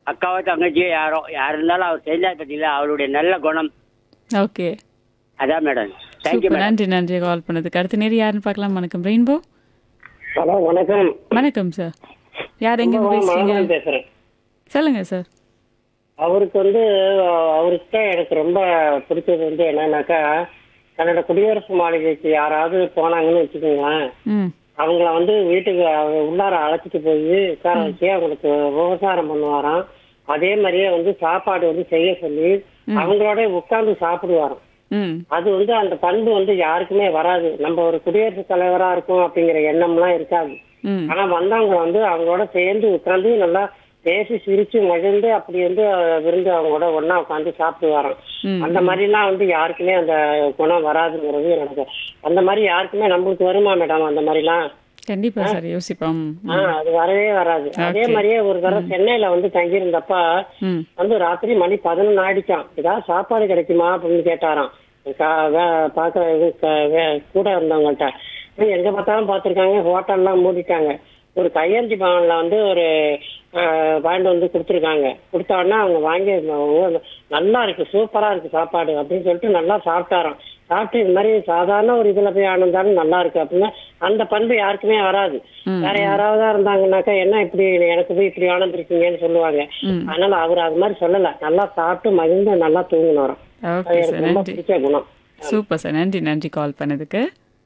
அக்காவோ தங்கச்சியோ யாரோ யார் இருந்தாலும் அவர் செஞ்சா பத்தியில அவருடைய நல்ல குணம் ஓகே அதான் மேடம் தேங்க்யூ சூப்பர் மேடம் நன்றி நன்றி கால் பண்ணதுக்கு அடுத்த நேரம் யாருன்னு பார்க்கலாம் வணக்கம் ரெயின்போ ஹலோ வணக்கம் வணக்கம் சார் யார் எங்க இருந்து பேசுறீங்க மனோகரன் பேசுறேன் சொல்லுங்க சார் அவருக்கு வந்து அஹ், அவருக்கு எனக்கு ரொம்ப பிடிச்சது வந்து என்னன்னாக்கா தன்னோட குடியரசு மாளிகைக்கு யாராவது போனாங்கன்னு வச்சுக்கோங்களேன் ம் அவங்கள வந்து வீட்டுக்கு அவங்க உள்ளார அழைச்சிட்டு போய் உட்கார வச்சு அவங்களுக்கு விவசாயம் பண்ணுவாராம் அதே மாதிரியே வந்து சாப்பாடு வந்து செய்ய சொல்லி அவங்களோட உட்கார்ந்து சாப்பிடுவாராம் ம் அது வந்து அந்த பண்பு வந்து யாருக்குமே வராது நம்ம ஒரு குடியரசுத் தலைவரா இருக்கும் அப்படிங்கிற எண்ணம்லாம் இருக்காது ம் ஆனா வந்தவங்க வந்து அவங்களோட சேர்ந்து உட்கார்ந்து நல்லா பேசி சிரிச்சு மகிழ்ந்து அப்படி வந்து அஹ், விருந்து அவங்களோட ஒண்ணா உட்காந்து சாப்பிட்டு வரோம் ம். அந்த மாதிரிலாம் வந்து யாருக்குமே அந்த குணம் வராதுங்கிறது எனக்கு அந்த மாதிரி யாருக்குமே நம்மளுக்கு வருமா மேடம் அந்த மாதிரிலாம் கண்டிப்பா சார் யோசிப்போம் ஆஹ் அது வரவே வராது அதே மாதிரியே ஒரு தடவை சென்னையில வந்து தங்கியிருந்தப்ப ம் வந்து ராத்திரி மணி பதினொன்னு ஆயிடுச்சான் ஏதாவது சாப்பாடு கிடைக்குமா அப்படின்னு கேட்டாராம் கா- வே- பார்க்க இது க- வே- கூட இருந்தவங்கள்ட்ட போய் எங்க பார்த்தாலும் பார்த்திருக்காங்க ஹோட்டல்லாம் மூடிட்டாங்க ஒரு கையெழுத்து பவன்ல வந்து ஒரு ஆஹ், வாங்கிட்டு வந்து கொடுத்துருக்காங்க கொடுத்த உடனே அவங்க வாங்கி ஓ, நல்லா இருக்கு சூப்பரா இருக்கு சாப்பாடு அப்படின்னு சொல்லிட்டு நல்லா சாப்பிட்டாராம் சாப்பிட்டு இது மாதிரி சாதாரண ஒரு இதுல போய் ஆனந்தாலும் நல்லா இருக்கு அப்படின்னா அந்த பண்பு யாருக்குமே வராது வேற யாராவது இருந்தாங்கன்னாக்கா என்ன இப்படி எனக்கு போய் இப்படி ஆனந்திருக்கீங்கன்னு சொல்லுவாங்க ம். அதனால அவர் அது மாதிரி சொல்லல நல்லா சாப்பிட்டு மகிழ்ந்து நல்லா தூங்கினோம் ஓகே அது சார் எனக்கு ரொம்ப நன்றி பிடிச்ச குணம் சூப்பர் சார் நன்றி நன்றி கால் பண்ணதுக்கு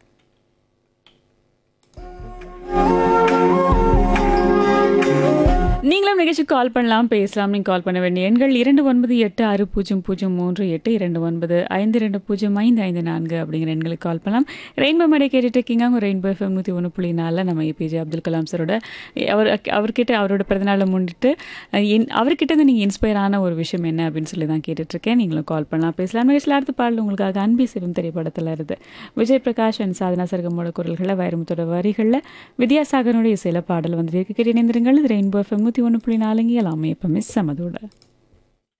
நீங்களும் நிகழ்ச்சி கால் பண்ணலாம் பேசலாம் நீங்கள் கால் பண்ண வேண்டிய எண்கள் இரண்டு ஒன்பது எட்டு ஆறு பூஜ்ஜியம் பூஜ்ஜியம் மூன்று எட்டு இரண்டு ஒன்பது ஐந்து ரெண்டு பூஜ்ஜியம் ஐந்து ஐந்து நான்கு அப்படிங்கிற எண்களுக்கு கால் பண்ணலாம் ரெயின்போ மேடை கேட்டுட்டு இருக்கீங்க அவங்க ரெயின்போ எஃப்எம் நூற்றி ஒன்று புள்ளி நாலில் நம்ம ஏபிஜே அப்துல் கலாம் சரோட அவர் அவர்கிட்ட அவரோட பிறந்தநாளை முன்னிட்டு அஹ், இன்- அவர்கிட்ட இருந்து நீங்கள் இன்ஸ்பயர் ஆன ஒரு விஷயம் என்ன அப்படின்னு சொல்லி தான் கேட்டுட்ருக்கேன் நீங்களும் கால் பண்ணலாம் பேசலாம் நிகழ்ச்சியில் அடுத்த பாடல் உங்களுக்காக அன்பி சிறும் திரைப்படத்தில் இருந்து விஜய் பிரகாஷ் அண்ட் சாதனா சர்கமோட குரல்களில் வைரமுத்தோட வரிகளில் வித்யாசாகரோட இசையில் பாடல் வந்துருக்கு கேட்டு இணைந்திருங்கள் இது ரெயின்போ எஃப்எம் நூற்றி ஒன்று புள்ளி நாலுங்க எல்லாமே எப்பவுமே சமதோட